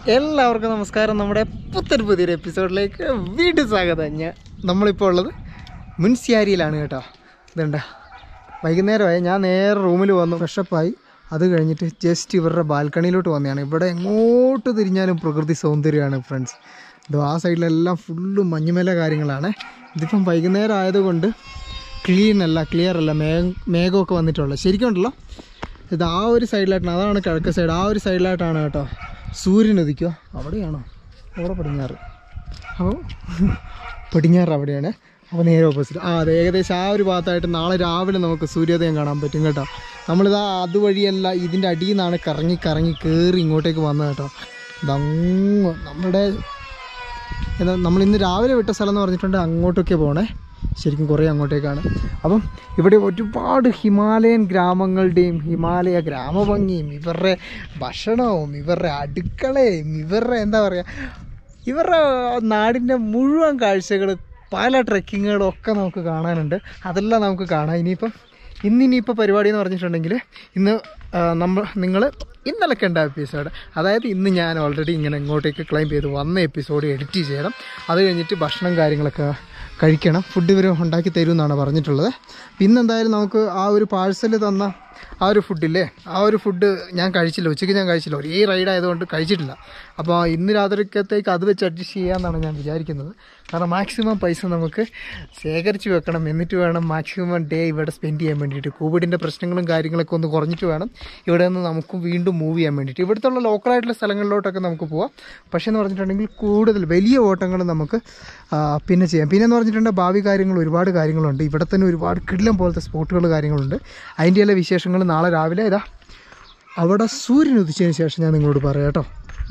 എല്ലാവർക്കും നമസ്കാരം നമ്മുടെ പുത്തൻ പുതിയൊരു എപ്പിസോഡിലേക്ക് വീണ്ടും സ്വാഗതം ഞാൻ നമ്മളിപ്പോൾ ഉള്ളത് മുൻസിയാരിയിലാണ് കേട്ടോ ഇതുണ്ട വൈകുന്നേരമായി ഞാൻ നേരെ റൂമിൽ വന്നു ഫ്രഷപ്പായി അത് കഴിഞ്ഞിട്ട് ജസ്റ്റ് ഇവരുടെ ബാൽക്കണിയിലോട്ട് വന്നതാണ് ഇവിടെ എങ്ങോട്ട് തിരിഞ്ഞാലും പ്രകൃതി സൗന്ദര്യമാണ് ഫ്രണ്ട്സ് ഇതോ ആ സൈഡിലെല്ലാം ഫുള്ള് മഞ്ഞുമല കാര്യങ്ങളാണ് ഇതിപ്പം വൈകുന്നേരം ആയതുകൊണ്ട് ക്ലീൻ അല്ല ക്ലിയർ അല്ല മേ മേഘമൊക്കെ വന്നിട്ടുള്ളത് ശരിക്കും ഉണ്ടല്ലോ ഇത് ആ ഒരു സൈഡിലായിട്ടാണ് അതാണ് കിഴക്ക് സൈഡ് ആ ഒരു സൈഡിലായിട്ടാണ് കേട്ടോ സൂര്യൻ ഉദിക്കുക അവിടെയാണോ അവിടെ പടിഞ്ഞാറ് അപ്പോൾ പടിഞ്ഞാറ് അവിടെയാണ് അപ്പോൾ നേരെ ഓപ്പോസിറ്റ് ആ അതെ ഏകദേശം ആ ഒരു ഭാഗത്തായിട്ട് നാളെ രാവിലെ നമുക്ക് സൂര്യോദയം കാണാൻ പറ്റും കേട്ടോ നമ്മളിതാ അതുവഴിയല്ല ഇതിൻ്റെ അടിയിൽ നിന്നാണ് കറങ്ങി കറങ്ങി കയറി ഇങ്ങോട്ടേക്ക് വന്നത് കേട്ടോ ഇതങ്ങ് നമ്മുടെ എന്താ നമ്മൾ ഇന്ന് രാവിലെ വിട്ട സ്ഥലം എന്ന് പറഞ്ഞിട്ടുണ്ട് അങ്ങോട്ടൊക്കെ പോണേ ശരിക്കും കുറേ അങ്ങോട്ടേക്കാണ് അപ്പം ഇവിടെ ഒരുപാട് ഹിമാലയൻ ഗ്രാമങ്ങളുടെയും ഹിമാലയ ഗ്രാമഭംഗിയും ഇവരുടെ ഭക്ഷണവും ഇവരുടെ അടുക്കളയും ഇവരുടെ എന്താ പറയുക ഇവരുടെ നാടിൻ്റെ മുഴുവൻ കാഴ്ചകൾ പല ട്രെക്കിങ്ങുകളും ഒക്കെ നമുക്ക് കാണാനുണ്ട് അതെല്ലാം നമുക്ക് കാണാം ഇനിയിപ്പം ഇന്നിനിയിപ്പോൾ പരിപാടി എന്ന് പറഞ്ഞിട്ടുണ്ടെങ്കിൽ ഇന്ന് ആ, നമ്മൾ നിങ്ങൾ ഇന്നലെ കണ്ട എപ്പിസോഡ് അതായത് ഇന്ന് ഞാൻ ഓൾറെഡി ഇങ്ങനെ ഇങ്ങോട്ടേക്ക് ക്ലൈം ചെയ്ത് വന്ന എപ്പിസോഡ് എഡിറ്റ് ചെയ്യണം അത് കഴിഞ്ഞിട്ട് ഭക്ഷണം കാര്യങ്ങളൊക്കെ കഴിക്കണം ഫുഡ് ഇവർ ഉണ്ടാക്കി തരും എന്നാണ് പറഞ്ഞിട്ടുള്ളത് പിന്നെ എന്തായാലും നമുക്ക് ആ ഒരു പാഴ്സൽ തന്ന ആ ഒരു ഫുഡില്ലേ ആ ഒരു ഫുഡ് ഞാൻ കഴിച്ചില്ല ഉച്ചയ്ക്ക് ഞാൻ കഴിച്ചില്ല ഒരേ റൈഡ് ആയതുകൊണ്ട് കഴിച്ചിട്ടില്ല അപ്പോൾ ഇന്ന് രാത്രിക്കത്തേക്ക് അത് വെച്ച് അഡ്ജസ്റ്റ് ചെയ്യാമെന്നാണ് ഞാൻ വിചാരിക്കുന്നത് കാരണം മാക്സിമം പൈസ നമുക്ക് ശേഖരിച്ച് വെക്കണം എന്നിട്ട് വേണം മാക്സിമം ഡേ ഇവിടെ സ്പെൻഡ് ചെയ്യാൻ വേണ്ടിയിട്ട് കോവിഡിൻ്റെ പ്രശ്നങ്ങളും കാര്യങ്ങളൊക്കെ ഒന്ന് കുറഞ്ഞിട്ട് വേണം ഇവിടെ നിന്ന് നമുക്ക് വീണ്ടും മൂവ് ചെയ്യാൻ വേണ്ടിയിട്ട് ഇവിടുത്തെ ലോക്കലായിട്ടുള്ള സ്ഥലങ്ങളിലോട്ടൊക്കെ നമുക്ക് പോവാം പക്ഷേ എന്ന് പറഞ്ഞിട്ടുണ്ടെങ്കിൽ കൂടുതൽ വലിയ ഓട്ടങ്ങൾ നമുക്ക് ആ, പിന്നെ ചെയ്യാം പിന്നെ എന്ന് പറഞ്ഞിട്ടുണ്ടെങ്കിൽ ഭാവി കാര്യങ്ങൾ ഒരുപാട് കാര്യങ്ങളുണ്ട് ഇവിടെ തന്നെ ഒരുപാട് കിടിലം പോലത്തെ സ്പോട്ടുകൾ കാര്യങ്ങളുണ്ട് അതിൻ്റെ എല്ലാ വിശേഷങ്ങൾ നാളെ രാവിലെ ഇതാ അവിടെ സൂര്യൻ ഉദിച്ചതിന് ശേഷം ഞാൻ നിങ്ങളോട് പറയാം കേട്ടോ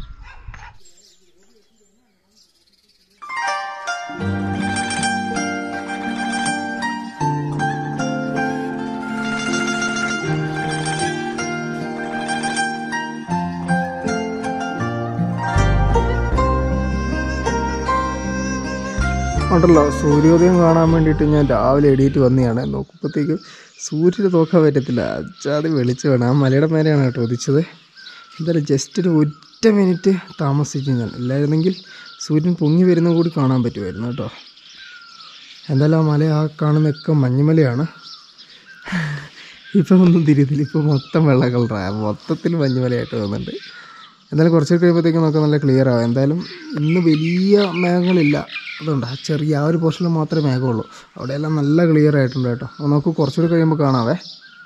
ഉണ്ടല്ലോ സൂര്യോദയം കാണാൻ വേണ്ടിയിട്ട് ഞാൻ രാവിലെ എണീറ്റ് വന്നതാണ് നോക്കുമ്പോഴത്തേക്ക് സൂര്യനെ നോക്കാൻ പറ്റത്തില്ല അച്ചാതെ വെളിച്ച് വേണം ആ മലയുടെ മേലെയാണ് കേട്ടോ ഉദിച്ചത് എന്തായാലും ജസ്റ്റ് ഒരു ഒറ്റ മിനിറ്റ് താമസിച്ചു ഞാൻ ഇല്ലായിരുന്നെങ്കിൽ സൂര്യൻ പൊങ്ങി വരുന്ന കൂടി കാണാൻ പറ്റുമായിരുന്നു കേട്ടോ എന്തായാലും ആ മല ആ കാണുന്നൊക്കെ മഞ്ഞുമലയാണ് ഇപ്പം ഒന്നും തിരിയത്തില്ല ഇപ്പം മൊത്തം വെള്ള കളറാണ് മൊത്തത്തിൽ മഞ്ഞുമലയായിട്ട് തോന്നുന്നുണ്ട് എന്തായാലും കുറച്ച് കഴിയുമ്പോഴത്തേക്കും നമുക്ക് നല്ല ക്ലിയർ ആവും എന്തായാലും ഇന്ന് വലിയ മേഘങ്ങളില്ല അതുകൊണ്ട് ആ ചെറിയ ആ ഒരു പോർഷനിൽ മാത്രമേ മേഘമുള്ളൂ അവിടെയെല്ലാം നല്ല ക്ലിയർ ആയിട്ടുണ്ട് കേട്ടോ അപ്പോൾ നമുക്ക് കുറച്ചുകൂടി കഴിയുമ്പോൾ കാണാവേ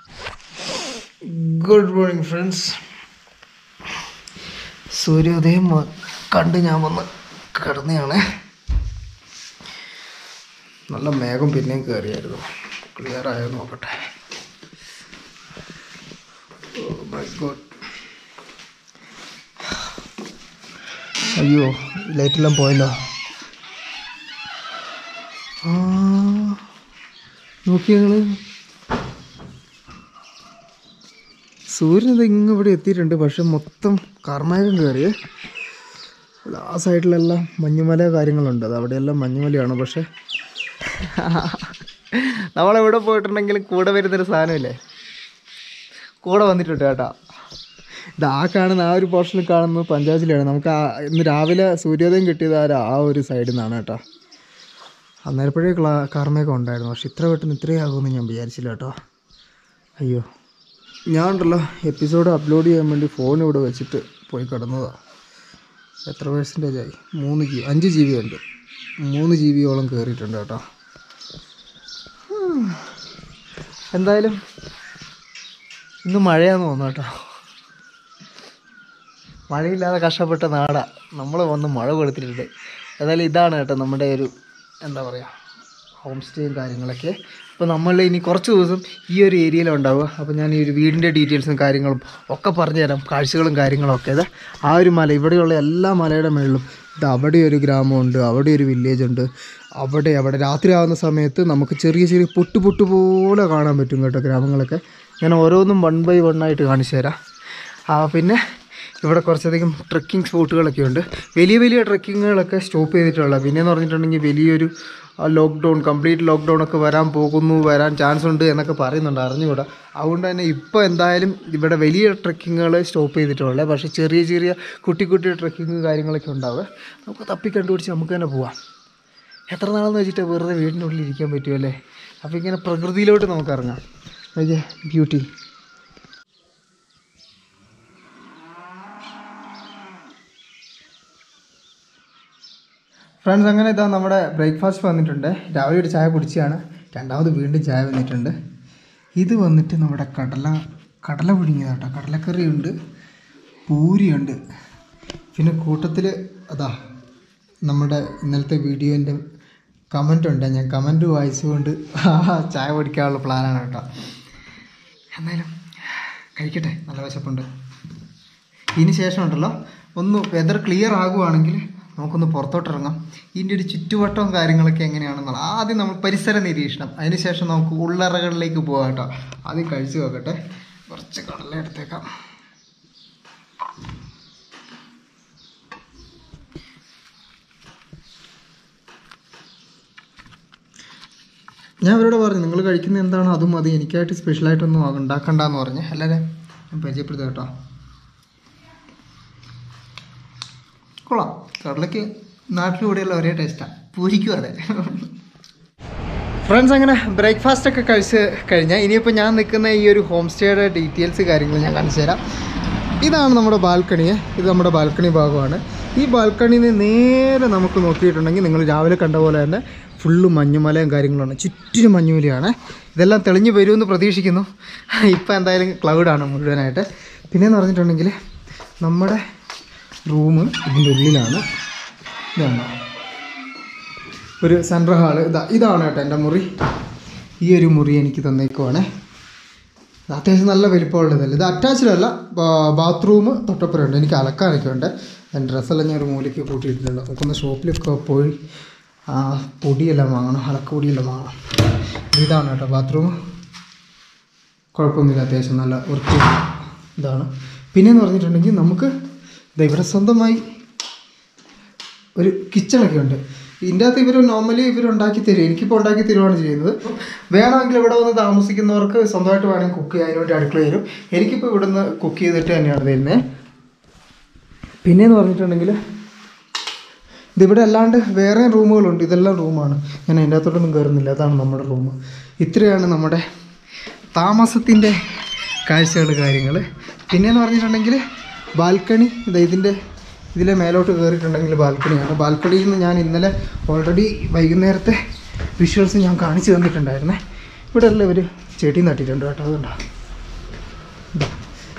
ഗുഡ് മോർണിംഗ് ഫ്രണ്ട്സ് സൂര്യോദയം മ- കണ്ട് ഞാൻ വന്ന് കിടന്നതാണ് നല്ല മേഘം പിന്നെയും കയറിയായിരുന്നു ക്ലിയർ ആയോ നോക്കട്ടെ മൈ ഗോഡ് അയ്യോ ലൈറ്റെല്ലാം പോയല്ലോ ആ നോക്കി ഞങ്ങള് സൂര്യൻ ഇത് ഇങ്ങ് ഇവിടെ എത്തിയിട്ടുണ്ട് പക്ഷെ മൊത്തം കർമ്മേഘം കയറിയേ ആ സൈഡിലെല്ലാം മഞ്ഞുമല കാര്യങ്ങളുണ്ട് അത് അവിടെയെല്ലാം മഞ്ഞുമലയാണ് പക്ഷെ നമ്മളെവിടെ പോയിട്ടുണ്ടെങ്കിലും കൂടെ വരുന്നൊരു സാധനമില്ലേ കൂടെ വന്നിട്ടുണ്ട് കേട്ടോ ഇത് ആ കാണുന്ന ആ ഒരു പോർഷനിൽ കാണുന്നത് പഞ്ചായത്തിലാണ് നമുക്ക് ആ ഇന്ന് രാവിലെ സൂര്യോദയം കിട്ടിയത് ആ ഒരു- ആ ഒരു സൈഡിൽ നിന്നാണ് കേട്ടോ അന്നേരപ്പോഴേ ക്ലാ കാർമേഘം ഉണ്ടായിരുന്നു പക്ഷെ ഇത്ര പെട്ടെന്ന് ഇത്രയാകുമെന്ന് ഞാൻ വിചാരിച്ചില്ല കേട്ടോ അയ്യോ ഞാൻ ഉണ്ടല്ലോ എപ്പിസോഡ് അപ്ലോഡ് ചെയ്യാൻ വേണ്ടി ഫോൺ ഇവിടെ വെച്ചിട്ട് പോയി കിടന്നതാണ് എത്ര പേഴ്സൻറ്റേജ് ആയി മൂന്ന് ജി അഞ്ച് ജി ബി ഉണ്ട് മൂന്ന് ജി ബിയോളം കയറിയിട്ടുണ്ട് കേട്ടോ ഉം. എന്തായാലും ഇന്ന് മഴയാന്ന് തോന്നുന്നു കേട്ടോ മഴയില്ലാതെ കഷ്ടപ്പെട്ട നാടാ നമ്മൾ വന്ന് മഴ കൊടുത്തിട്ടുണ്ട് ഏതായാലും ഇതാണ് കേട്ടോ നമ്മുടെ ഒരു എന്താ പറയുക ഹോം സ്റ്റേയും കാര്യങ്ങളൊക്കെ അപ്പോൾ നമ്മൾ ഇനി കുറച്ച് ദിവസം ഈ ഒരു ഏരിയയിലുണ്ടാവുക അപ്പോൾ ഞാൻ ഈ ഒരു വീടിൻ്റെ ഡീറ്റെയിൽസും കാര്യങ്ങളും ഒക്കെ പറഞ്ഞു തരാം കാഴ്ചകളും കാര്യങ്ങളും ഒക്കെ ഇത് ആ ഒരു മല ഇവിടെയുള്ള എല്ലാ മലയുടെ മുകളിലും ഇത് അവിടെ ഒരു ഗ്രാമമുണ്ട് അവിടെ ഒരു വില്ലേജ് ഉണ്ട് അവിടെ അവിടെ രാത്രി ആവുന്ന സമയത്ത് നമുക്ക് ചെറിയ ചെറിയ പൊട്ടു പൊട്ടു പോലെ കാണാൻ പറ്റും കേട്ടോ ഗ്രാമങ്ങളൊക്കെ ഞാൻ ഓരോന്നും വൺ ബൈ വൺ ആയിട്ട് കാണിച്ചു തരാം ആ പിന്നെ ഇവിടെ കുറച്ചധികം ട്രക്കിംഗ് സ്പോട്ടുകളൊക്കെ ഉണ്ട് വലിയ വലിയ ട്രക്കിങ്ങുകളൊക്കെ സ്റ്റോപ്പ് ചെയ്തിട്ടുള്ള പിന്നെയെന്ന് പറഞ്ഞിട്ടുണ്ടെങ്കിൽ വലിയൊരു ലോക്ക്ഡൗൺ കംപ്ലീറ്റ് ലോക്ക്ഡൗൺ ഒക്കെ വരാൻ പോകുന്നു വരാൻ ചാൻസ് ഉണ്ട് എന്നൊക്കെ പറയുന്നുണ്ട് അറിഞ്ഞുകൂടാ അതുകൊണ്ട് തന്നെ ഇപ്പോൾ എന്തായാലും ഇവിടെ വലിയ ട്രക്കിങ്ങുകൾ സ്റ്റോപ്പ് ചെയ്തിട്ടുള്ളത് പക്ഷേ ചെറിയ ചെറിയ കുട്ടി കുട്ടി ട്രക്കിങ് കാര്യങ്ങളൊക്കെ ഉണ്ടാവുക നമുക്ക് തപ്പി കണ്ടുപിടിച്ച് നമുക്ക് തന്നെ പോവാം എത്ര നാളെന്ന് വെച്ചിട്ട് വെറുതെ വീടിനുള്ളിൽ ഇരിക്കാൻ പറ്റുമല്ലേ അപ്പോൾ ഇങ്ങനെ പ്രകൃതിയിലോട്ട് നമുക്ക് ഇറങ്ങാം നോക്കിയേ ബ്യൂട്ടി ഫ്രണ്ട്സ് അങ്ങനെ ഇതാ നമ്മുടെ ബ്രേക്ക്ഫാസ്റ്റ് വന്നിട്ടുണ്ട് രാവിലെ ഒരു ചായ കുടിച്ചാണ് രണ്ടാമത് വീണ്ടും ചായ വന്നിട്ടുണ്ട് ഇത് വന്നിട്ട് നമ്മുടെ കടല കടല പുഴുങ്ങിയതാട്ടോ കടലക്കറി ഉണ്ട് പൂരിയുണ്ട് പിന്നെ കൂട്ടത്തിൽ അതാ നമ്മുടെ ഇന്നലത്തെ വീഡിയോൻ്റെ കമൻ്റ് ഉണ്ട് ഞാൻ കമൻറ്റ് വായിച്ചുകൊണ്ട് ആ ചായ കുടിക്കാനുള്ള പ്ലാനാണ് കേട്ടോ എന്നാലും കഴിക്കട്ടെ നല്ല വിശപ്പുണ്ട് ഇതിന് ശേഷം ഉണ്ടല്ലോ ഒന്ന് വെതർ ക്ലിയർ ആകുവാണെങ്കിൽ നമുക്കൊന്ന് പുറത്തോട്ട് ഇറങ്ങാം ഇതിൻ്റെ ഒരു ചുറ്റുവട്ടവും കാര്യങ്ങളൊക്കെ എങ്ങനെയാണെന്നുള്ള ആദ്യം നമ്മൾ പരിസര നിരീക്ഷണം അതിനുശേഷം നമുക്ക് ഉള്ളറകളിലേക്ക് പോകാം കേട്ടോ ആദ്യം കഴിച്ചു നോക്കട്ടെ കുറച്ച് കടല എടുത്തേക്കാം ഞാൻ അവരോട് പറഞ്ഞു നിങ്ങൾ കഴിക്കുന്ന എന്താണോ അതും മതി എനിക്കായിട്ട് സ്പെഷ്യലായിട്ടൊന്നും ഉണ്ടാക്കണ്ടെന്ന് പറഞ്ഞ് അല്ലേ ഞാൻ പരിചയപ്പെടുത്തുക കേട്ടോ കൊള്ളാം കടലയ്ക്ക് നാട്ടിലൂടെയുള്ള ഒരേ ടേസ്റ്റാണ് പൂരിക്കും അതെ ഫ്രണ്ട്സ് അങ്ങനെ ബ്രേക്ക്ഫാസ്റ്റ് ഒക്കെ കഴിച്ച് കഴിഞ്ഞാൽ ഇനിയിപ്പോൾ ഞാൻ നിൽക്കുന്ന ഈ ഒരു ഹോം സ്റ്റേയുടെ ഡീറ്റെയിൽസ് കാര്യങ്ങൾ ഞാൻ കാണിച്ചു തരാം ഇതാണ് നമ്മുടെ ബാൽക്കണി ഇത് നമ്മുടെ ബാൽക്കണി ഭാഗമാണ് ഈ ബാൽക്കണിയിൽ നിന്ന് നേരെ നമുക്ക് നോക്കിയിട്ടുണ്ടെങ്കിൽ നിങ്ങൾ രാവിലെ കണ്ട പോലെ തന്നെ ഫുള്ള് മഞ്ഞുമലയും കാര്യങ്ങളാണ് ചുറ്റിനും മഞ്ഞുമലയാണ് ഇതെല്ലാം തെളിഞ്ഞു വരുമെന്ന് പ്രതീക്ഷിക്കുന്നു ഇപ്പോൾ എന്തായാലും ക്ലൗഡാണ് മുഴുവനായിട്ട് പിന്നെയെന്ന് പറഞ്ഞിട്ടുണ്ടെങ്കിൽ നമ്മുടെ റൂം ഇതിൻ്റെ ഉള്ളിലാണ് ഇതാണ് ഒരു സെൻട്രൽ ഹാള് ഇതാ ഇതാണ് കേട്ടോ എൻ്റെ മുറി ഈ ഒരു മുറി എനിക്ക് തന്നേക്കുവാണേ ഇത് അത്യാവശ്യം നല്ല വലിപ്പമുള്ളതല്ല ഇത് അറ്റാച്ച്ഡ് അല്ല ബാത്റൂം തൊട്ടപ്പുറമുണ്ട് എനിക്ക് അലക്കാനൊക്കെ ഉണ്ട് എൻ്റെ ഡ്രസ്സെല്ലാം ഞാൻ ഒരു മൂലയ്ക്ക് കൂട്ടിയിട്ടുണ്ട് നമുക്കൊന്ന് ഷോപ്പിലൊക്കെ പോയി ആ പൊടിയെല്ലാം വാങ്ങണം അലക്കുപൊടിയെല്ലാം വാങ്ങണം ഇതാണ് കേട്ടോ ബാത്റൂം കുഴപ്പമൊന്നുമില്ല അത്യാവശ്യം നല്ല വൃത്തി ഇതാണ് പിന്നെയെന്ന് പറഞ്ഞിട്ടുണ്ടെങ്കിൽ നമുക്ക് ദാ ഇവിടെ സ്വന്തമായി ഒരു കിച്ചണൊക്കെ ഉണ്ട് ഇതിൻ്റെ അകത്ത് ഇവർ നോർമലി ഇവർ ഉണ്ടാക്കി തരും എനിക്കിപ്പോൾ ഉണ്ടാക്കി തരുവാണ് ചെയ്യുന്നത് വേണമെങ്കിൽ ഇവിടെ വന്ന് താമസിക്കുന്നവർക്ക് സ്വന്തമായിട്ട് വേണമെങ്കിൽ കുക്ക് ചെയ്യാൻ വേണ്ടി അടുക്കള തരും എനിക്കിപ്പോൾ ഇവിടുന്ന് കുക്ക് ചെയ്തിട്ട് തന്നെയാണ് തരുന്നത് പിന്നെയെന്ന് പറഞ്ഞിട്ടുണ്ടെങ്കിൽ ഇതിവിടെ അല്ലാണ്ട് വേറെ റൂമുകളുണ്ട് ഇതെല്ലാം റൂമാണ് ഞാൻ അതിൻ്റെ അകത്തോട്ടൊന്നും കയറുന്നില്ല അതാണ് നമ്മുടെ റൂം ഇത്രയാണ് നമ്മുടെ താമസത്തിൻ്റെ കാഴ്ചകൾ കാര്യങ്ങൾ പിന്നെയെന്ന് പറഞ്ഞിട്ടുണ്ടെങ്കിൽ ബാൽക്കണി ഇതാ ഇതിൻ്റെ ഇതിലെ മേലോട്ട് കയറിയിട്ടുണ്ടെങ്കിൽ ബാൽക്കണിയാണ് ബാൽക്കണിയിൽ നിന്ന് ഞാൻ ഇന്നലെ ഓൾറെഡി വൈകുന്നേരത്തെ വിഷ്വൽസ് ഞാൻ കാണിച്ചു തന്നിട്ടുണ്ടായിരുന്നേ ഇവിടെ എല്ലാം ഇവർ ചെടി നട്ടിട്ടുണ്ട് കേട്ടോ അതുകൊണ്ടാ ഇതാ.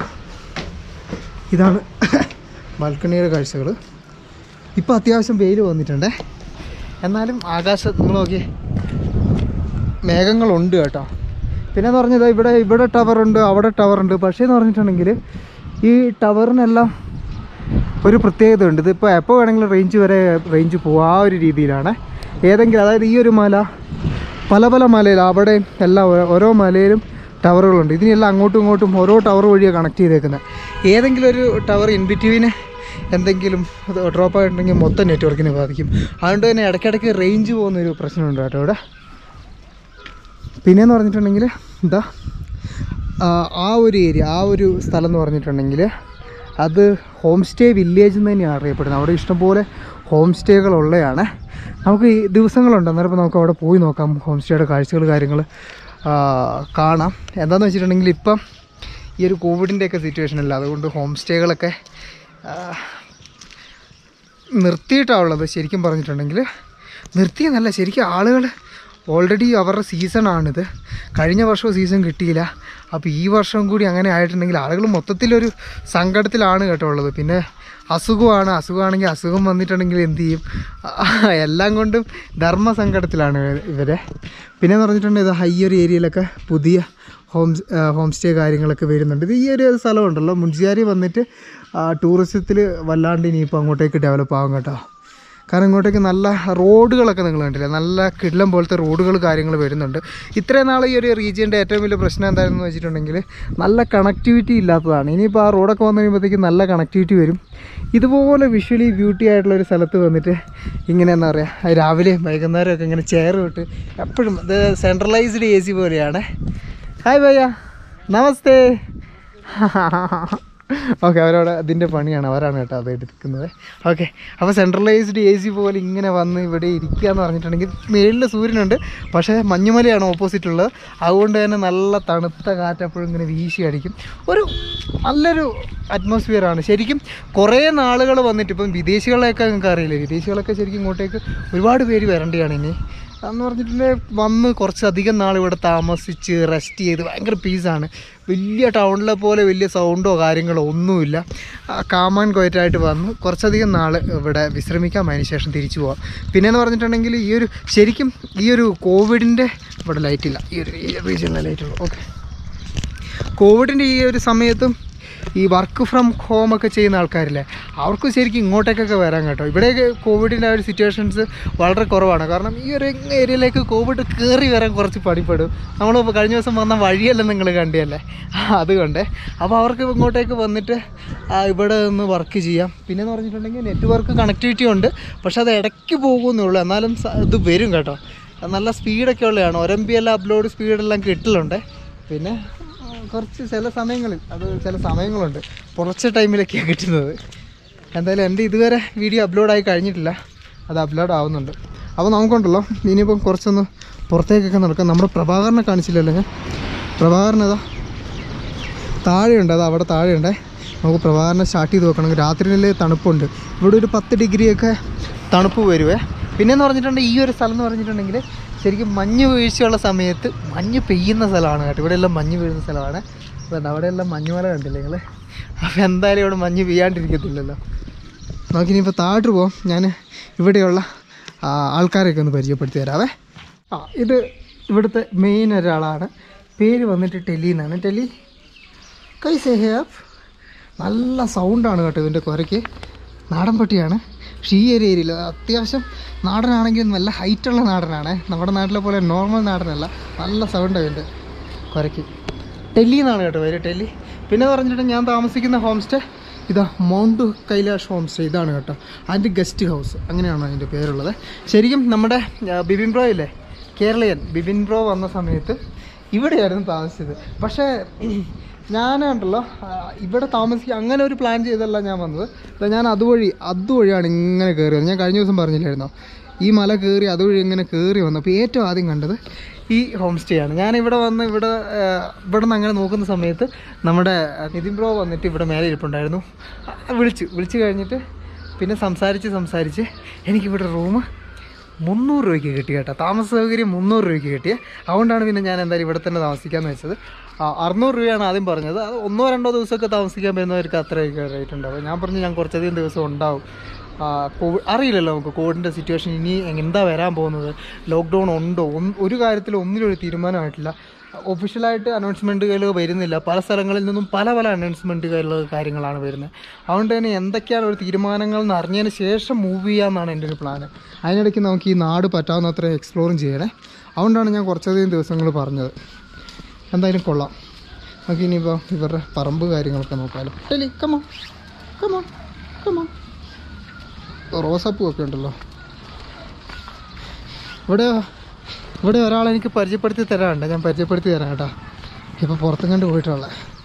ഇതാണ് ബാൽക്കണിയുടെ കാഴ്ചകൾ ഇപ്പോൾ അത്യാവശ്യം വെയിൽ വന്നിട്ടുണ്ടേ എന്നാലും ആകാശം നിങ്ങൾ നോക്കിയേ മേഘങ്ങളുണ്ട് കേട്ടോ പിന്നെ എന്ന് പറഞ്ഞത് ഇവിടെ ഇവിടെ ടവറുണ്ട് അവിടെ ടവറുണ്ട് പക്ഷേ എന്ന് പറഞ്ഞിട്ടുണ്ടെങ്കിൽ ഈ ടവറിനെല്ലാം ഒരു പ്രത്യേകത ഉണ്ട് ഇതിപ്പോൾ എപ്പോൾ വേണമെങ്കിലും റേഞ്ച് വരെ റേഞ്ച് പോകും ആ ഒരു രീതിയിലാണ് ഏതെങ്കിലും അതായത് ഈ ഒരു മല പല പല മലയിൽ അവിടെ എല്ലാം ഓ- ഓരോ മലയിലും ടവറുകളുണ്ട് ഇതിനെല്ലാം അങ്ങോട്ടും ഇങ്ങോട്ടും ഓരോ ടവർ വഴിയാണ് കണക്ട് ചെയ്തേക്കുന്നത് ഏതെങ്കിലും ഒരു ടവർ ഇൻ ബിറ്റ്വീന് എന്തെങ്കിലും ഡ്രോപ്പ് ആയിട്ടുണ്ടെങ്കിൽ മൊത്തം നെറ്റ്വർക്കിനെ ബാധിക്കും അതുകൊണ്ട് തന്നെ ഇടയ്ക്കിടയ്ക്ക് റേഞ്ച് പോകുന്നൊരു പ്രശ്നമുണ്ട് കേട്ടോ ഇവിടെ പിന്നെയെന്ന് പറഞ്ഞിട്ടുണ്ടെങ്കിൽ എന്താ ആ, ആ ഒരു ഏരിയ ആ ഒരു സ്ഥലം എന്ന് പറഞ്ഞിട്ടുണ്ടെങ്കിൽ അത് ഹോം സ്റ്റേ വില്ലേജ് എന്ന് തന്നെയാണ് അറിയപ്പെടുന്നത് അവിടെ ഇഷ്ടംപോലെ ഹോം സ്റ്റേകളുള്ളതാണ് നമുക്ക് ഈ ദിവസങ്ങളുണ്ട് അന്നേരം ഇപ്പോൾ നമുക്ക് അവിടെ പോയി നോക്കാം ഹോം സ്റ്റേയുടെ കാഴ്ചകൾ കാര്യങ്ങൾ ആ, കാണാം എന്താണെന്ന് വെച്ചിട്ടുണ്ടെങ്കിൽ ഇപ്പം ഈ ഒരു കോവിഡിൻ്റെയൊക്കെ സിറ്റുവേഷനല്ല അതുകൊണ്ട് ഹോം സ്റ്റേകളൊക്കെ ആ, നിർത്തിയിട്ടാണ് ഉള്ളത് ശരിക്കും പറഞ്ഞിട്ടുണ്ടെങ്കിൽ നിർത്തിയെന്നല്ല ശരിക്കും ആളുകൾ ഓൾറെഡി അവരുടെ സീസണാണിത് കഴിഞ്ഞ വർഷവും സീസൺ കിട്ടിയില്ല അപ്പോൾ ഈ വർഷം കൂടി അങ്ങനെ ആയിട്ടുണ്ടെങ്കിൽ ആളുകൾ മൊത്തത്തിലൊരു സങ്കടത്തിലാണ് കേട്ടോ ഉള്ളത് പിന്നെ അസുഖമാണ് അസുഖമാണെങ്കിൽ അസുഖം വന്നിട്ടുണ്ടെങ്കിൽ എന്ത് ചെയ്യും എല്ലാം കൊണ്ടും ധർമ്മസങ്കടത്തിലാണ് ഇവര്- ഇവരെ പിന്നെ എന്ന് പറഞ്ഞിട്ടുണ്ടെങ്കിൽ ഇത് ഹൈ ഒരു ഏരിയയിലൊക്കെ പുതിയ ഹോം ഹോം സ്റ്റേ കാര്യങ്ങളൊക്കെ വരുന്നുണ്ട് ഇത് ഈ ഒരു സ്ഥലമുണ്ടല്ലോ മുൻസിയാരി വന്നിട്ട് ടൂറിസത്തിൽ വല്ലാണ്ട് ഇനിയിപ്പോൾ അങ്ങോട്ടേക്ക് ഡെവലപ്പ് ആകും കേട്ടോ കാരണം ഇങ്ങോട്ടേക്ക് നല്ല റോഡുകളൊക്കെ നിങ്ങൾ കണ്ടില്ലേ നല്ല കിടലം പോലത്തെ റോഡുകൾ കാര്യങ്ങൾ വരുന്നുണ്ട് ഇത്രയും നാൾ ഈ ഒരു റീജിയൻ്റെ ഏറ്റവും വലിയ പ്രശ്നം എന്തായിരുന്നു വെച്ചിട്ടുണ്ടെങ്കിൽ നല്ല കണക്ടിവിറ്റി ഇല്ലാത്തതാണ് ഇനിയിപ്പോൾ ആ റോഡൊക്കെ വന്നു കഴിയുമ്പോഴത്തേക്കും നല്ല കണക്ടിവിറ്റി വരും ഇതുപോലെ വിഷ്വലി ബ്യൂട്ടി ആയിട്ടുള്ള ഒരു സ്ഥലത്ത് വന്നിട്ട് ഇങ്ങനെ എന്താ പറയുക രാവിലെ വൈകുന്നേരം ഒക്കെ ഇങ്ങനെ ചെയർ വിട്ട് എപ്പോഴും ഇത് സെൻട്രലൈസ്ഡ് എ സി പോലെയാണ് ഹായ് ഭയ്യ നമസ്തേ ഓക്കെ അവരവിടെ അതിൻ്റെ പണിയാണ് അവരാണ് കേട്ടോ അത് എടുക്കുന്നത് ഓക്കെ അപ്പോൾ സെൻട്രലൈസ്ഡ് എ സി പോലെ ഇങ്ങനെ വന്ന് ഇവിടെ ഇരിക്കുക എന്ന് പറഞ്ഞിട്ടുണ്ടെങ്കിൽ മേളിൽ സൂര്യനുണ്ട് പക്ഷേ മഞ്ഞുമലയാണ് ഓപ്പോസിറ്റ് ഉള്ളത് അതുകൊണ്ട് തന്നെ നല്ല തണുത്ത കാറ്റ് എപ്പോഴും ഇങ്ങനെ വീശി അടിക്കും ഒരു നല്ലൊരു അറ്റ്മോസ്ഫിയറാണ് ശരിക്കും കുറേ നാളുകൾ വന്നിട്ട് ഇപ്പം വിദേശികളെയൊക്കെ നിങ്ങൾക്ക് അറിയില്ലേ വിദേശികളൊക്കെ ശരിക്കും ഇങ്ങോട്ടേക്ക് ഒരുപാട് പേര് വരേണ്ടതാണ് ഇനി എന്ന് പറഞ്ഞിട്ടുണ്ടെങ്കിൽ വന്ന് കുറച്ചധികം നാൾ ഇവിടെ താമസിച്ച് റെസ്റ്റ് ചെയ്ത് ഭയങ്കര പീസാണ് വലിയ ടൗണിലെ പോലെ വലിയ സൗണ്ടോ കാര്യങ്ങളോ ഒന്നുമില്ല കാമാൻ കോയറ്റായിട്ട് വന്ന് കുറച്ചധികം നാൾ ഇവിടെ വിശ്രമിക്കാം അതിന് ശേഷം തിരിച്ചു പോവാം പിന്നെയെന്ന് പറഞ്ഞിട്ടുണ്ടെങ്കിൽ ഈ ഒരു ശരിക്കും ഈ ഒരു കോവിഡിൻ്റെ ഇവിടെ ലൈറ്റില്ല ഈ ഒരു റീജിയനിലെ ലൈറ്റുള്ളൂ ഓക്കെ കോവിഡിൻ്റെ ഈ ഒരു സമയത്തും ഈ വർക്ക് ഫ്രം ഹോം ഒക്കെ ചെയ്യുന്ന ആൾക്കാരില്ലേ അവർക്ക് ശരിക്കും ഇങ്ങോട്ടേക്കൊക്കെ വരാൻ കേട്ടോ ഇവിടെയൊക്കെ കോവിഡിൻ്റെ ആ ഒരു സിറ്റുവേഷൻസ് വളരെ കുറവാണ് കാരണം ഈ ഒരു ഏരിയയിലേക്ക് കോവിഡ് കയറി വരാൻ കുറച്ച് പണിപ്പെടും നമ്മൾ കഴിഞ്ഞ ദിവസം വന്ന വഴിയല്ല നിങ്ങൾ കണ്ടിയല്ലേ അതുകൊണ്ട് അപ്പോൾ അവർക്ക് ഇങ്ങോട്ടേക്ക് വന്നിട്ട് ആ, ഇവിടെ നിന്ന് വർക്ക് ചെയ്യാം പിന്നെന്ന് പറഞ്ഞിട്ടുണ്ടെങ്കിൽ നെറ്റ്വർക്ക് കണക്ടിവിറ്റി ഉണ്ട് പക്ഷെ അത് ഇടയ്ക്ക് പോകുന്നേ ഉള്ളൂ എന്നാലും സ- ഇത് വരും കേട്ടോ നല്ല സ്പീഡൊക്കെ ഉള്ളതാണ് ഒ എം ബി എല്ലാം അപ്ലോഡ് സ്പീഡെല്ലാം കിട്ടലുണ്ട് പിന്നെ ഉം, കുറച്ച് ചില സമയങ്ങളിൽ അത് ചില സമയങ്ങളുണ്ട് കുറച്ച് ടൈമിലൊക്കെയാണ് കിട്ടുന്നത് എന്തായാലും എൻ്റെ ഇതുവരെ വീഡിയോ അപ്ലോഡായി കഴിഞ്ഞിട്ടില്ല അത് അപ്ലോഡ് ആവുന്നുണ്ട് അപ്പോൾ നമുക്കുണ്ടല്ലോ ഇനിയിപ്പം കുറച്ചൊന്ന് പുറത്തേക്കൊക്കെ നടക്കാം നമ്മുടെ പ്രഭാകരനെ കാണിച്ചില്ലല്ലോ ഞാൻ പ്രഭാകരനതാ താഴെയുണ്ട് അത് അവിടെ താഴെയുണ്ട് നമുക്ക് പ്രഭാകരനെ സ്റ്റാർട്ട് ചെയ്ത് നോക്കണം രാത്രിയിൽ തണുപ്പുണ്ട് ഇവിടെ ഒരു പത്ത് ഡിഗ്രിയൊക്കെ തണുപ്പ് വരുവേ പിന്നെന്ന് പറഞ്ഞിട്ടുണ്ടെങ്കിൽ ഈ ഒരു സ്ഥലം എന്ന് പറഞ്ഞിട്ടുണ്ടെങ്കിൽ ശരിക്കും മഞ്ഞ് വീഴ്ചയുള്ള സമയത്ത് മഞ്ഞ് പെയ്യുന്ന സ്ഥലമാണ് കേട്ടോ ഇവിടെ എല്ലാം മഞ്ഞ് വീഴുന്ന സ്ഥലമാണ് അതുകൊണ്ട് അവിടെയെല്ലാം മഞ്ഞുമല കണ്ടില്ലേ നിങ്ങൾ അപ്പോൾ എന്തായാലും ഇവിടെ മഞ്ഞ് പെയ്യാണ്ടിരിക്കത്തില്ലല്ലോ നമുക്കിനിയിപ്പോൾ താഴോട്ട് പോവാം ഞാൻ ഇവിടെയുള്ള ആ, ആൾക്കാരെയൊക്കെ ഒന്ന് പരിചയപ്പെടുത്തി തരാവേ ആ ഇത് ഇവിടുത്തെ മെയിൻ ഒരാളാണ് പേര് വന്നിട്ട് ടെലി എന്നാണ് ടെലി കൈസേ ഹേ ആപ്പ് നല്ല സൗണ്ടാണ് കേട്ടോ ഇതിൻ്റെ കുരയ്ക്ക് നാടൻ പട്ടിയാണ് പക്ഷേ ഈ ഒരു ഏരിയയിൽ അത്യാവശ്യം നാടനാണെങ്കിലും നല്ല ഹൈറ്റുള്ള നാടനാണ് നമ്മുടെ നാട്ടിലെ പോലെ നോർമൽ നാടനല്ല നല്ല സൗണ്ടാണ് ഇതിൻ്റെ കുരയ്ക്ക് ടെല്ലി എന്നാണ് കേട്ടോ പേര് ടെല്ലി പിന്നെ പറഞ്ഞിട്ട് ഞാൻ താമസിക്കുന്ന ഹോം സ്റ്റേ ഇതാ മൗണ്ട് കൈലാഷ് ഹോം സ്റ്റേ ഇതാണ് കേട്ടോ അതിൻ്റെ ഗസ്റ്റ് ഹൗസ് അങ്ങനെയാണ് അതിൻ്റെ പേരുള്ളത് ശരിക്കും നമ്മുടെ ആ, ബിബിൻ ബ്രോ ഇല്ലേ കേരളീയൻ ബിബിൻ ബ്രോ വന്ന സമയത്ത് ഇവിടെയായിരുന്നു താമസിച്ചത് പക്ഷേ ഞാനുണ്ടല്ലോ ആ, ഇവിടെ താമസിക്കുക അങ്ങനെ ഒരു പ്ലാൻ ചെയ്തല്ല ഞാൻ വന്നത് ദാ ഞാൻ അതുവഴി അതുവഴിയാണ് ഇങ്ങനെ കയറി വന്നത് ഞാൻ കഴിഞ്ഞ ദിവസം പറഞ്ഞില്ലായിരുന്നോ ഈ മല കയറി അതുവഴി ഇങ്ങനെ കയറി വന്നു അപ്പോൾ ഏറ്റവും ആദ്യം കണ്ടത് ഈ ഹോം സ്റ്റേ ആണ് ഞാൻ ഇവിടെ വന്ന് ഇവിടെ ആ, ഇവിടെ നിന്ന് അങ്ങനെ നോക്കുന്ന സമയത്ത് നമ്മുടെ നിതിൻ ബ്രോ വന്നിട്ട് ഇവിടെ മേലെ ഇരിപ്പുണ്ടായിരുന്നു ആ, വിളിച്ചു വിളിച്ചു കഴിഞ്ഞിട്ട് പിന്നെ സംസാരിച്ച് സംസാരിച്ച് എനിക്കിവിടെ റൂം മുന്നൂറ് രൂപയ്ക്ക് കിട്ടി കേട്ടോ താമസ സൗകര്യം മുന്നൂറ് രൂപയ്ക്ക് കിട്ടിയ അതുകൊണ്ടാണ് പിന്നെ ഞാൻ എന്തായാലും ഇവിടെ തന്നെ താമസിക്കാമെന്ന് വെച്ചത് ആ, അറുന്നൂറ് രൂപയാണ് ആദ്യം പറഞ്ഞത് അത് ഒന്നോ രണ്ടോ ദിവസമൊക്കെ താമസിക്കാൻ പറ്റുന്നവർക്ക് അത്രയൊക്കെ റേറ്റ് ഉണ്ടാവും ഞാൻ പറഞ്ഞു ഞാൻ കുറച്ചധികം ദിവസം ഉണ്ടാവും ആ, കോവിഡ് അറിയില്ലല്ലോ നമുക്ക് കോവിഡിൻ്റെ സിറ്റുവേഷൻ ഇനി എന്താ വരാൻ പോകുന്നത് ലോക്ക്ഡൗൺ ഉണ്ടോ ഒന്ന് ഒരു കാര്യത്തിൽ ഒന്നിലൊരു തീരുമാനമായിട്ടില്ല ഒഫീഷ്യലായിട്ട് അനൗൺസ്മെൻറ്റുകൾ വരുന്നില്ല പല സ്ഥലങ്ങളിൽ നിന്നും പല പല അനൗൺസ്മെൻറ്റുകൾ കാര്യങ്ങളാണ് വരുന്നത് അതുകൊണ്ട് തന്നെ എന്തൊക്കെയാണ് ഒരു തീരുമാനങ്ങൾ എന്ന് അറിഞ്ഞതിന് ശേഷം മൂവ് ചെയ്യാമെന്നാണ് എൻ്റെ ഒരു പ്ലാൻ അതിനിടയ്ക്ക് നമുക്ക് ഈ നാട് പറ്റാവുന്നത്ര എക്സ്പ്ലോറും ചെയ്യണേ അതുകൊണ്ടാണ് ഞാൻ കുറച്ചധികം ദിവസങ്ങൾ പറഞ്ഞത് എന്തായാലും കൊള്ളാം നമുക്ക് ഇനിയിപ്പോൾ ഇവരുടെ പറമ്പ് കാര്യങ്ങളൊക്കെ നോക്കാമല്ലോ ടെലി കമോ കമോ കമോ റോസാപ്പൂ ഒക്കെ ഉണ്ടല്ലോ ഇവിടെ ഇവിടെ ഒരാളെ എനിക്ക് പരിചയപ്പെടുത്തി തരാറുണ്ട് ഞാൻ പരിചയപ്പെടുത്തി തരാം കേട്ടോ ഇപ്പോൾ പുറത്തും കണ്ട് പോയിട്ടുള്ള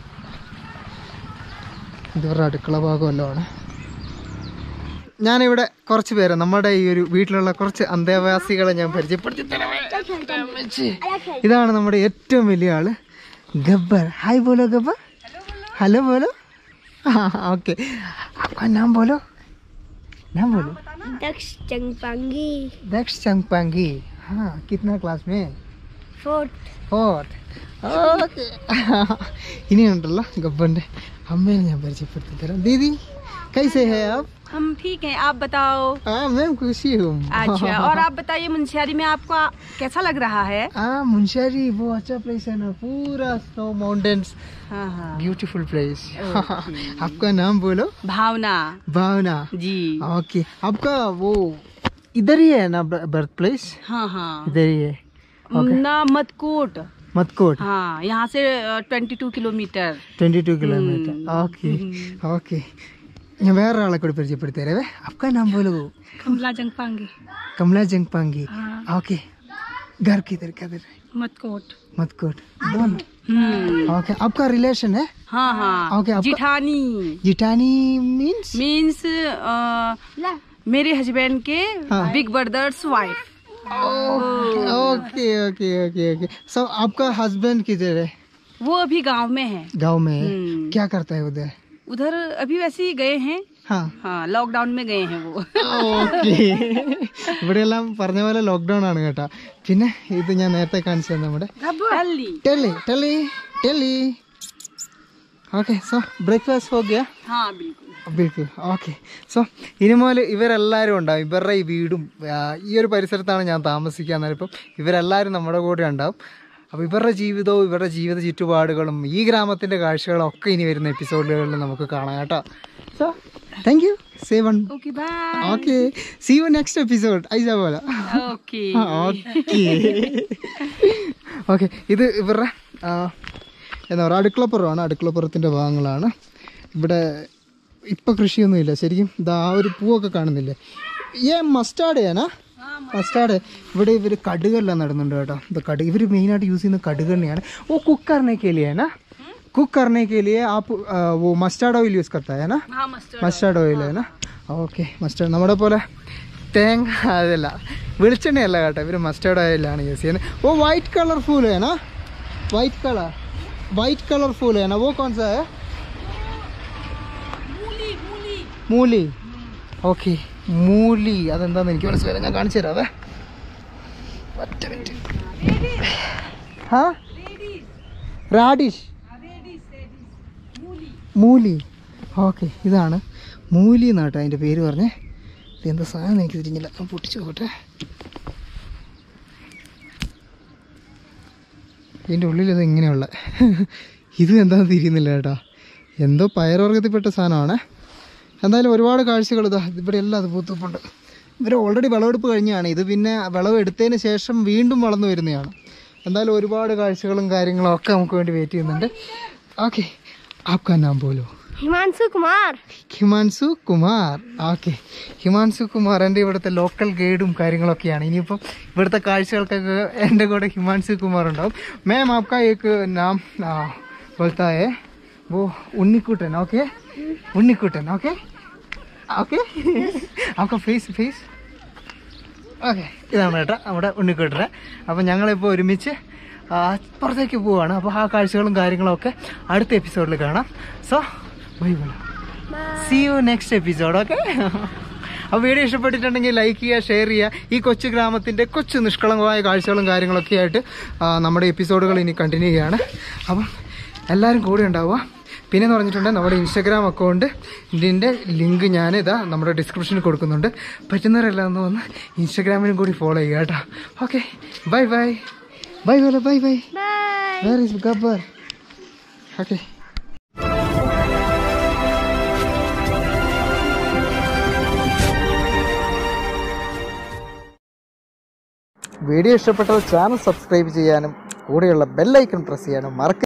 ഇതിവരുടെ അടുക്കള ഭാഗമല്ലോണ് ഞാനിവിടെ കുറച്ച് പേര് നമ്മുടെ ഈ ഒരു വീട്ടിലുള്ള കുറച്ച് അന്തേവാസികളെ ഞാൻ പരിചയപ്പെടുത്തി തരാമേ അമ്മച്ചി. ഇതാണ് നമ്മുടെ ഏറ്റവും വലിയ ആള് ഗബ്ബർ ഹായ് ബോലോ ഗബ്ബർ ഹലോ ബോലോ ഓക്കെ നാം ബോലോ नाम बोलो दक्ष चंगपांगी दक्ष चंगपांगी हाँ कितना क्लास में फोर्थ ഫോർത്ത് ഓക്കെ ഇനിയുണ്ടല്ലോ ഗബ്ബൻ്റെ അമ്മേനെ ഞാൻ പരിചയപ്പെടുത്തി തരാം ദീദി കൈസേ ഹേ ആപ്പ് हम ठीक हैं आप बताओ हाँ मैम खुशी हूँ अच्छा और आप बताइए मुंशियारी में आपको कैसा लग रहा है हाँ मुंशियारी वो अच्छा प्लेस है ना पूरा स्नो माउंटेन्स हाँ हाँ ब्यूटीफुल प्लेस आपका नाम बोलो भावना भावना जी ओके आपका वो इधर ही है ना बर्थ प्लेस हाँ हाँ इधर ही है ना मतकोट मतकोट हाँ यहाँ से twenty two kilometre twenty two kilometre okay okay ഞാൻ വേറെ ആളെ കൂടി പരിചയപ്പെടുത്തരേ आपका नाम बोलो कमला जंगपांगी कमला जंगपांगी हाँ ओके घर किधर किधर मतकोट मतकोट दोनों हम्म ओके आपका रिलेशन है हाँ हाँ ओके आपका जिठानी जिटानी मीन्स मीन्स मेरे हस्बैंड के हाँ। Big brother's wife okay okay okay okay so आपका हस्बैंड किधर है वो अभी गांव में है गांव में है हम्म। क्या करता है उधर उधर अभी वैसे ही गए हैं हाँ हाँ लॉकडाउन में गए हैं वो ഓക്കെ ഇവിടെയെല്ലാം പറഞ്ഞ പോലെ ലോക്ക്ഡൗൺ ആണ് കേട്ടോ പിന്നെ ഇത് ഞാൻ നേരത്തെ കാണിച്ചത് നമ്മുടെ Delhi Telly Telly Telly okay so breakfast ഹോ ഗയാ हाँ बिल्कुल ബിൽക്കുൽ ഓക്കെ സോ ഇനി മുതൽ ഇവരെല്ലാവരും ഉണ്ടാവും ഇവരുടെ ഈ വീടും ആ, ഈ ഒരു പരിസരത്താണ് ഞാൻ താമസിക്കുക എന്നാലും ഇപ്പം ഇവരെല്ലാവരും നമ്മുടെ കൂടെ ഉണ്ടാവും അപ്പോൾ ഇവരുടെ ജീവിതവും ഇവരുടെ ജീവിത ചുറ്റുപാടുകളും ഈ ഗ്രാമത്തിൻ്റെ കാഴ്ചകളും ഒക്കെ ഇനി വരുന്ന എപ്പിസോഡുകളിൽ നമുക്ക് കാണാം കേട്ടോ സോ താങ്ക് യു സേ വൺ okay bye okay see you next episode ഐസ പോലെ ओके ഓക്കെ ഓക്കെ ഇത് ഇവരുടെ ആ, എന്താ പറയുക അടുക്കളപ്പുറമാണ് അടുക്കളപ്പുറത്തിൻ്റെ ഭാഗങ്ങളാണ് ഇവിടെ ഇപ്പം കൃഷിയൊന്നുമില്ല ശരിക്കും ഇതാ ആ ഒരു പൂവൊക്കെ കാണുന്നില്ലേ ഏ മസ്റ്റാർഡ് ചെയ്യാനാ മസ്റ്റാർഡ് ഇവിടെ ഇവർ കടുകെല്ലാം നടുന്നുണ്ട് കേട്ടോ ഇത് കടു ഇവർ മെയിനായിട്ട് യൂസ് ചെയ്യുന്ന കടുകെണ്ണയാണ് ഓ കുക്ക് करने के लिए है ना कुक करने के लिए आप आ, वो मस्टर्ड ऑयल यूज़ करता है ना हाँ मस्टर्ड മസ്റ്റാർഡ് ഓയിൽ ആണ് ഓക്കെ മസ്റ്റാർഡ് നമ്മുടെ പോലെ തേങ്ങ അതല്ല വെളിച്ചെണ്ണയല്ല കേട്ടോ ഇവർ മസ്റ്റാർഡ് ഓയിലാണ് യൂസ് ചെയ്യുന്നത് ഓ വൈറ്റ് കളർ ഫൂൽ है ना वाइट कलर वाइट कलर फूल है ना वो कौन सा है മൂലി ഓക്കെ മൂലി അതെന്താന്ന് എനിക്ക് മനസ്സിലായില്ല ഞാൻ കാണിച്ചു തരാവേ ഒറ്റ മിനിറ്റ് ഹാ റാഡിഷ് മൂലി ഓക്കെ ഇതാണ് മൂലി എന്നാട്ടോ അതിൻ്റെ പേര് പറഞ്ഞേ ഇത് എന്താ സാധനം എനിക്ക് തിരിഞ്ഞില്ല ഞാൻ പൊട്ടിച്ചു നോക്കട്ടെ ഇതിൻ്റെ ഉള്ളിൽ ഇത് ഇങ്ങനെയുള്ള ഇത് എന്താണെന്ന് തിരിയുന്നില്ല കേട്ടോ എന്തോ പയറുവർഗത്തിൽപ്പെട്ട സാധനമാണ് എന്തായാലും ഒരുപാട് കാഴ്ചകൾ ഇതാ ഇവിടെ എല്ലാം അത് പൂത്തുപ്പുണ്ട് ഇവർ ഓൾറെഡി വിളവെടുപ്പ് കഴിഞ്ഞാണ് ഇത് പിന്നെ വിളവ് എടുത്തതിന് ശേഷം വീണ്ടും വളർന്നു വരുന്നതാണ് എന്തായാലും ഒരുപാട് കാഴ്ചകളും കാര്യങ്ങളും ഒക്കെ നമുക്ക് വേണ്ടി വെയിറ്റ് ചെയ്യുന്നുണ്ട് ഓക്കെ ആപ്കാ നാം പോലോ हिमांशु कुमार ഹിമാൻസു കുമാർ ഓക്കെ ഹിമാൻസു കുമാർ എൻ്റെ ഇവിടുത്തെ ലോക്കൽ ഗൈഡും കാര്യങ്ങളൊക്കെയാണ് ഇനിയിപ്പം ഇവിടുത്തെ കാഴ്ചകൾക്കൊക്കെ എൻ്റെ കൂടെ ഹിമാൻസു കുമാർ ഉണ്ടാവും മാം ആപ്കാ ഏക്ക് നാം ആ, ബോൾത്താ ഹേ वो Unnikuttan okay Unnikuttan okay okay ആപ്കാ ഫേസ് ഫേസ് ഓക്കെ ഇതാണ് കേട്ടോ നമ്മുടെ ഉണ്ണിക്കുട്ടനെ അപ്പം ഞങ്ങളിപ്പോൾ ഒരുമിച്ച് ആ, പുറത്തേക്ക് പോവാണ് അപ്പോൾ ആ കാഴ്ചകളും കാര്യങ്ങളും ഒക്കെ അടുത്ത എപ്പിസോഡിൽ കാണാം so bye bye see you next episode okay അപ്പോൾ വീഡിയോ ഇഷ്ടപ്പെട്ടിട്ടുണ്ടെങ്കിൽ ലൈക്ക് ചെയ്യുക ഷെയർ ചെയ്യുക ഈ കൊച്ചു ഗ്രാമത്തിൻ്റെ കൊച്ചു നിഷ്കളങ്കമായ കാഴ്ചകളും കാര്യങ്ങളൊക്കെ ആയിട്ട് ആ, നമ്മുടെ എപ്പിസോഡുകൾ ഇനി കണ്ടിന്യൂ ചെയ്യുകയാണ് അപ്പം എല്ലാവരും കൂടെ ഉണ്ടാവുക പിന്നെ എന്ന് പറഞ്ഞിട്ടുണ്ടെങ്കിൽ നമ്മുടെ ഇൻസ്റ്റാഗ്രാം അക്കൗണ്ട് ഇതിൻ്റെ ലിങ്ക് ഞാൻ ഇതാ നമ്മുടെ ഡിസ്ക്രിപ്ഷനിൽ കൊടുക്കുന്നുണ്ട് പറ്റുന്നവരെല്ലാം ഒന്ന് വന്ന് ഇൻസ്റ്റാഗ്രാമിലും കൂടി ഫോളോ ചെയ്യുക കേട്ടോ okay bye bye bye bye bye bye bye where is Gabbar okay video ഇഷ്ടപ്പെട്ടാൽ ചാനൽ സബ്സ്ക്രൈബ് ചെയ്യാനും കൂടെയുള്ള ബെല്ലൈക്കൺ പ്രസ് ചെയ്യാനും മറക്ക